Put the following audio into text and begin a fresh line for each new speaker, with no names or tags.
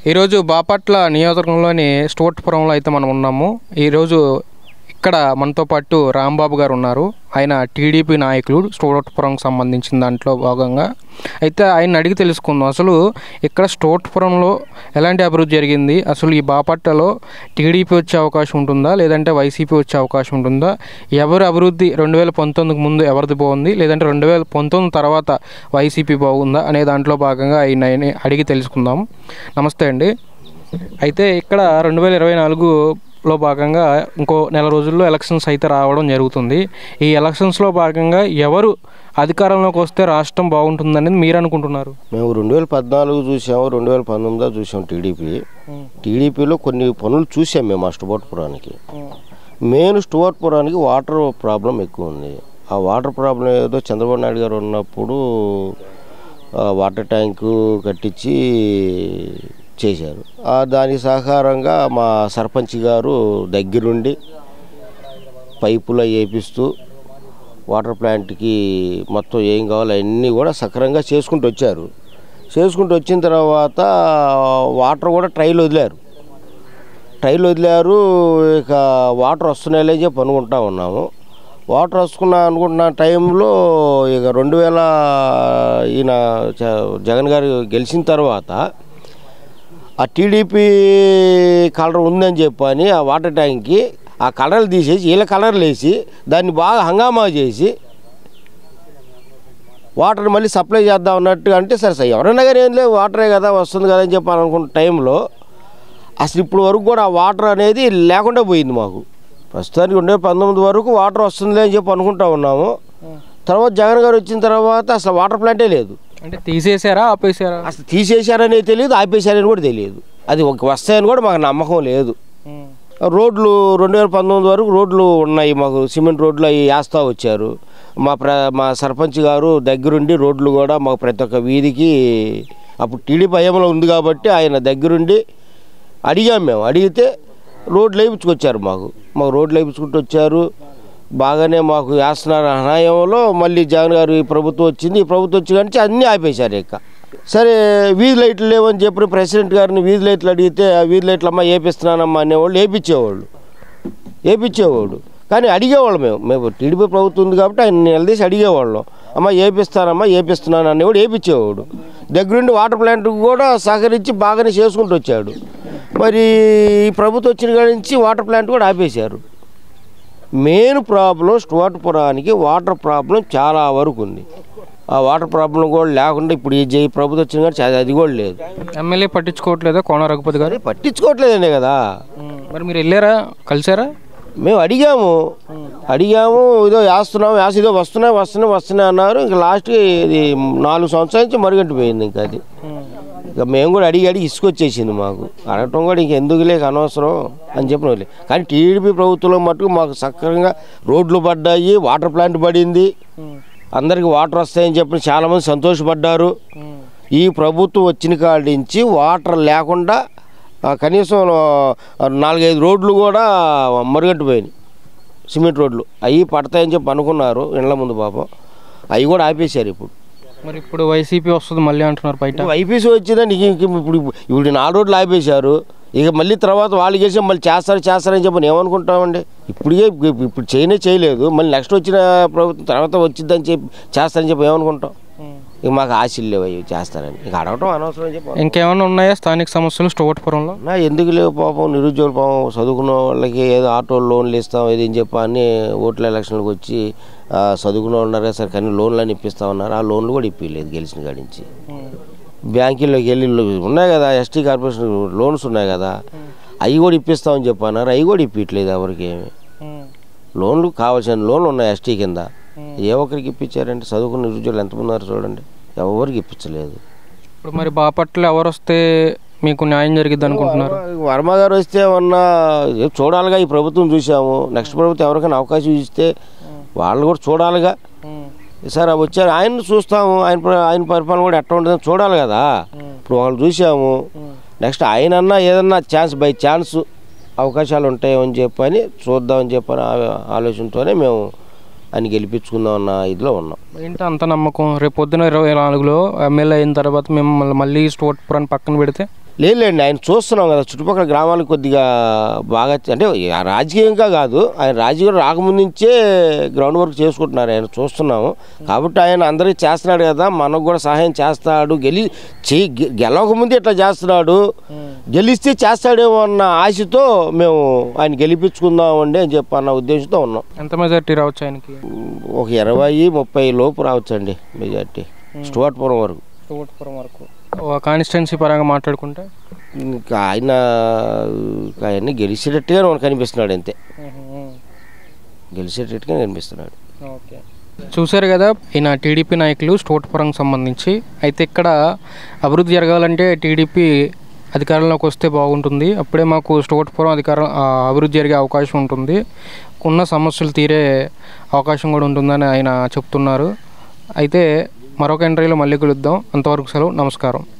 ఈరోజు బాపట్ల నియోజకవర్గంలోని స్టోట్పురంలో అయితే మనం ఉన్నాము ఈరోజు ఇక్కడ మనతో పాటు రాంబాబు గారు ఉన్నారు ఆయన టీడీపీ నాయకులు స్టోట్పురంకి సంబంధించిన దాంట్లో భాగంగా అయితే ఆయన అడిగి తెలుసుకుందాం అసలు ఇక్కడ స్టోట్పురంలో ఎలాంటి అభివృద్ధి జరిగింది అసలు ఈ బాపట్లలో టీడీపీ వచ్చే అవకాశం ఉంటుందా లేదంటే వైసీపీ వచ్చే అవకాశం ఉంటుందా ఎవరి అభివృద్ధి రెండు వేల పంతొమ్మిదికి ముందు ఎవరిది బాగుంది లేదంటే రెండు వేల పంతొమ్మిది తర్వాత వైసీపీ బాగుందా అనే దాంట్లో భాగంగా ఆయన ఆయన అడిగి తెలుసుకుందాం నమస్తే అండి అయితే ఇక్కడ రెండు వేల ఇరవై నాలుగులో భాగంగా ఇంకో నెల రోజుల్లో ఎలక్షన్స్ అయితే రావడం జరుగుతుంది ఈ ఎలక్షన్స్లో భాగంగా ఎవరు అధికారంలోకి వస్తే రాష్ట్రం బాగుంటుందనేది మీరు అనుకుంటున్నారు
మేము రెండు వేల పద్నాలుగు చూసాము రెండు వేల పంతొమ్మిదిలో చూసాం టీడీపీ టీడీపీలో కొన్ని పనులు చూసాం మేము ఆ స్టువర్ట్పురానికి మెయిన్ స్టువర్ట్పురానికి వాటర్ ప్రాబ్లం ఎక్కువ ఉంది ఆ వాటర్ ప్రాబ్లం ఏదో చంద్రబాబు నాయుడు గారు ఉన్నప్పుడు ఆ వాటర్ ట్యాంకు కట్టించి చేశారు ఆ దానికి సహకారంగా మా సర్పంచ్ గారు దగ్గరుండి పైపులు అవి వేపిస్తూ వాటర్ ప్లాంట్కి మొత్తం ఏం కావాలో అన్నీ కూడా సక్రమంగా చేసుకుంటూ వచ్చారు చేసుకుంటూ వచ్చిన తర్వాత వాటర్ కూడా ట్రైల్ వదిలారు ట్రైల్ వదిలారు ఇక వాటర్ వస్తున్నాయని చెప్పి అనుకుంటా ఉన్నాము వాటర్ వస్తున్నా అనుకుంటున్న టైంలో ఇక రెండు వేల ఈయన జ- జగన్ గారు గెలిచిన తర్వాత ఆ టీడీపీ కలర్ ఉందని చెప్పని ఆ వాటర్ ట్యాంక్కి ఆ కలర్లు తీసేసి వీళ్ళ కలర్లు వేసి దాన్ని బాగా హంగామా చేసి వాటర్ మళ్ళీ సప్లై చేద్దాం అన్నట్టు అంటే సరే సరే ఎవరైనా కానీ ఏం లేదు వాటరే కదా వస్తుంది కదా అని చెప్పి అనుకున్న టైంలో అసలు ఇప్పుడు వరకు కూడా ఆ వాటర్ అనేది లేకుండా పోయింది మాకు ప్రస్తుతానికి ఉండే పంతొమ్మిది వరకు వాటర్ వస్తుంది అని చెప్పి అనుకుంటా ఉన్నాము తర్వాత జగన్ గారు వచ్చిన తర్వాత అసలు వాటర్ ప్లాంటే లేదు
అంటే తీసేసారా ఆపేసారా
అసలు తీసేశారనే తెలియదు ఆపేశారని కూడా తెలియదు అది ఒక వస్తాయని కూడా మాకు నమ్మకం లేదు రోడ్లు రెండు వేల పంతొమ్మిది వరకు రోడ్లు ఉన్నాయి మాకు సిమెంట్ రోడ్లు అవి వేస్తూ వచ్చారు మా ప్ర మా సర్పంచ్ గారు దగ్గరుండి రోడ్లు కూడా మాకు ప్రతి ఒక్క వీధికి అప్పుడు టీడీపీ హయాంలో ఉంది కాబట్టి ఆయన దగ్గరుండి అడిగాం మేము అడిగితే రోడ్లు వేయించుకొచ్చారు మాకు మాకు రోడ్లు వేయించుకుంటూ వచ్చారు బాగానే మాకు వేస్తున్నారు అనాయంలో మళ్ళీ జగన్ గారు ఈ ప్రభుత్వం వచ్చింది ఈ ప్రభుత్వం వచ్చి కానీ అన్నీ ఆపేశారు ఇక సరే వీధి లైట్లు లేవని చెప్పి ప్రెసిడెంట్ గారిని వీధి లైట్లు అడిగితే ఆ వీధి లైట్లు అమ్మ వేపిస్తున్నానమ్మా అనేవాళ్ళు వేపించేవాళ్ళు వేపించేవాడు కానీ అడిగేవాళ్ళం మేము మేము టీడీపీ ప్రభుత్వం ఉంది కాబట్టి ఆయన నిలదీసి అడిగేవాళ్ళం అమ్మ ఏపిస్తానమ్మా ఏపిస్తున్నాను అనేవాడు ఏపించేవాడు దగ్గరుండి వాటర్ ప్లాంట్ కూడా సహకరించి బాగానే చేసుకుంటూ వచ్చాడు మరి ఈ ప్రభుత్వం వచ్చిన కాడి నుంచి వాటర్ ప్లాంట్ కూడా ఆపేశారు మెయిన్ ప్రాబ్లం స్టువర్ట్పురానికి వాటర్ ప్రాబ్లం చాలా వరకు ఉంది ఆ వాటర్ ప్రాబ్లం కూడా లేకుండా ఇప్పుడు ఈ జై ప్రభుత్వం వచ్చిన కానీ చా- అది కూడా లేదు
ఎమ్మెల్యే పట్టించుకోవట్లేదా కోన రఘుపతి గారు
అది పట్టించుకోవట్లేదండి కదా
మరి మీరు వెళ్ళారా కలిసారా
మేము అడిగాము అడిగాము ఇదో వేస్తున్నాము వేసి ఇదో వస్తున్నాయి వస్తున్నాయి వస్తున్నాయి అన్నారు ఇంకా లాస్ట్కి ఇది నాలుగు సంవత్సరాల నుంచి మరుగంటిపోయింది ఇంకా అది ఇక మేము కూడా అడిగి అడిగి ఇసుకొచ్చేసింది మాకు అడగటం కూడా ఇంక ఎందుకు లేక అనవసరం అని చెప్పిన వాళ్ళే కానీ టీడీపీ ప్రభుత్వంలో మటుకు మాకు సక్రమంగా రోడ్లు పడ్డాయి వాటర్ ప్లాంట్ పడింది అందరికి వాటర్ వస్తాయని చెప్పి చాలామంది సంతోషపడ్డారు ఈ ప్రభుత్వం వచ్చిన కాడి నుంచి వాటర్ లేకుండా ఆ, కనీసం ఆ, నాలుగైదు రోడ్లు కూడా మరుగట్టుపోయినాయి సిమెంట్ రోడ్లు అవి పడతాయని చెప్పి అనుకున్నారు ఇండ్ల ముందు పాపం అవి కూడా ఆపేశారు ఇప్పుడు
మరి ఇప్పుడు వైసీపీ వస్తుంది మళ్ళీ అంటున్నారు బయట
ఐపీసీ వచ్చిందని ఇంక ఇంక ఇప్పుడు ఇప్పుడు నాలుగు రోడ్లు ఆపేశారు ఇక మళ్ళీ తర్వాత వాళ్ళు చేసి మళ్ళీ చేస్తారు చేస్తారని చెప్పి నేను ఏమనుకుంటామండి ఇప్పుడే ఇప్పుడు చేయనే చేయలేదు మళ్ళీ నెక్స్ట్ వచ్చిన ప్రభుత్వం తర్వాత వచ్చిందని చెప్పి చేస్తారని చెప్పి ఏమనుకుంటాం ఇక మాకు ఆశలు లేవు అవి చేస్తారని ఇక అడగటం అనవసరం అని చెప్పి
ఇంకేమైనా ఉన్నాయా స్థానిక సమస్యలు స్టోట్పురంలో
నా ఎందుకు లేవు పాపం నిరుద్యోగులు పాపం చదువుకున్న వాళ్ళకి ఏదో ఆటో లోన్లు ఇస్తాం ఇది అని చెప్పి అని ఓట్ల ఎలక్షన్లకు వచ్చి ఆ, చదువుకున్న వాళ్ళు ఉన్నారు కదా సార్ కానీ లోన్లు అని ఇప్పిస్తామన్నారు ఆ లోన్లు కూడా ఇప్పించలేదు గెలిచిన కాడి నుంచి బ్యాంకుల్లోకి వెళ్ళి లో- ఉన్నాయి కదా ఎస్టీ కార్పొరేషన్ లోన్స్ ఉన్నాయి కదా అవి కూడా ఇప్పిస్తామని చెప్పన్నారు అవి కూడా ఇప్పించలేదు ఎవరికి ఏమి లోన్లు కావాల్సిన లోన్లు ఉన్నాయి ఎస్టీ కింద ఏ ఒక్కరికి ఇప్పించారంటే చదువుకున్న నిరుద్యోగులు ఎంతమంది ఉన్నారు చూడండి ఎవరికి ఇప్పించలేదు
ఇప్పుడు మరి బాపట్ల ఎవరు వస్తే మీకు న్యాయం జరిగిద్ది అనుకుంటున్నారు
వర్మ గారు వస్తే ఏమన్నా ఏ చూడాలిగా ఈ ప్రభుత్వం చూసాము నెక్స్ట్ ప్రభుత్వం ఎవరికైనా అవకాశం ఇస్తే వాళ్ళు కూడా చూడాలిగా సార్ అవి వచ్చారు ఆయన చూస్తాము ఆయన ప్ర- ఆయన పరిపాలన కూడా ఎట్లా ఉంటుందో చూడాలి కదా ఇప్పుడు వాళ్ళు చూసాము నెక్స్ట్ ఆయనన్నా ఏదన్నా ఛాన్స్ బై ఛాన్స్ అవకాశాలు ఉంటాయని చెప్పని చూద్దామని చెప్పని ఆ- ఆలోచనతోనే మేము ఆయన గెలిపించుకుందాం అన్న ఇదిలో ఉన్నాం
ఏంటి అంత నమ్మకం రేపు పొద్దున ఇరవై నాలుగులో ఎమ్మెల్యే అయిన తర్వాత మేము మళ్ళీ- మళ్ళీ స్టోట్పురాన్ని పక్కన పెడితే
లేదులేండి ఆయన చూస్తున్నాం కదా చుట్టుపక్కల గ్రామాలకు కొద్దిగా బాగా అంటే ఆ రాజకీయంగా కాదు ఆయన రాజకీయం రాకముందు నుంచే గ్రౌండ్ వర్క్ చేసుకుంటున్నారు ఆయన చూస్తున్నాము కాబట్టి ఆయన అందరికీ చేస్తున్నాడు కదా మనకు కూడా సహాయం చేస్తాడు గెలి చే గె- గెలవకముందే ఇట్లా చేస్తున్నాడు గెలిస్తే చేస్తాడేమో అన్న ఆశతో మేము ఆయన గెలిపించుకుందామండి అని చెప్పి అన్న ఉద్దేశంతో ఉన్నాం
ఎంత మెజార్టీ రావచ్చు ఆయనకి
ఒక ఇరవై ముప్పై లోపు రావచ్చండి మెజార్టీ స్టువర్ట్పురం వరకు
తోటపురం వరకు కాన్స్టిట్యున్సీ పరంగా మాట్లాడుకుంటే
ఇంకా ఆయన ఇంకా ఆయన్ని గెలిచేటట్టుగా మనకు కనిపిస్తున్నాడు అంతే గెలిచేటట్టుగా కనిపిస్తున్నాడు
ఓకే చూశారు కదా ఈయన టీడీపీ నాయకులు స్టోట్పురం సంబంధించి అయితే ఇక్కడ అభివృద్ధి జరగాలంటే టీడీపీ అధికారంలోకి వస్తే బాగుంటుంది అప్పుడే మాకు స్టోట్పురం అధికారం ఆ, అభివృద్ధి జరిగే అవకాశం ఉంటుంది ఉన్న సమస్యలు తీరే అవకాశం కూడా ఉంటుందని ఆయన చెప్తున్నారు అయితే మరొక ఎంట్రీలో మళ్ళీ కలుద్దాం అంతవరకు సెలవు నమస్కారం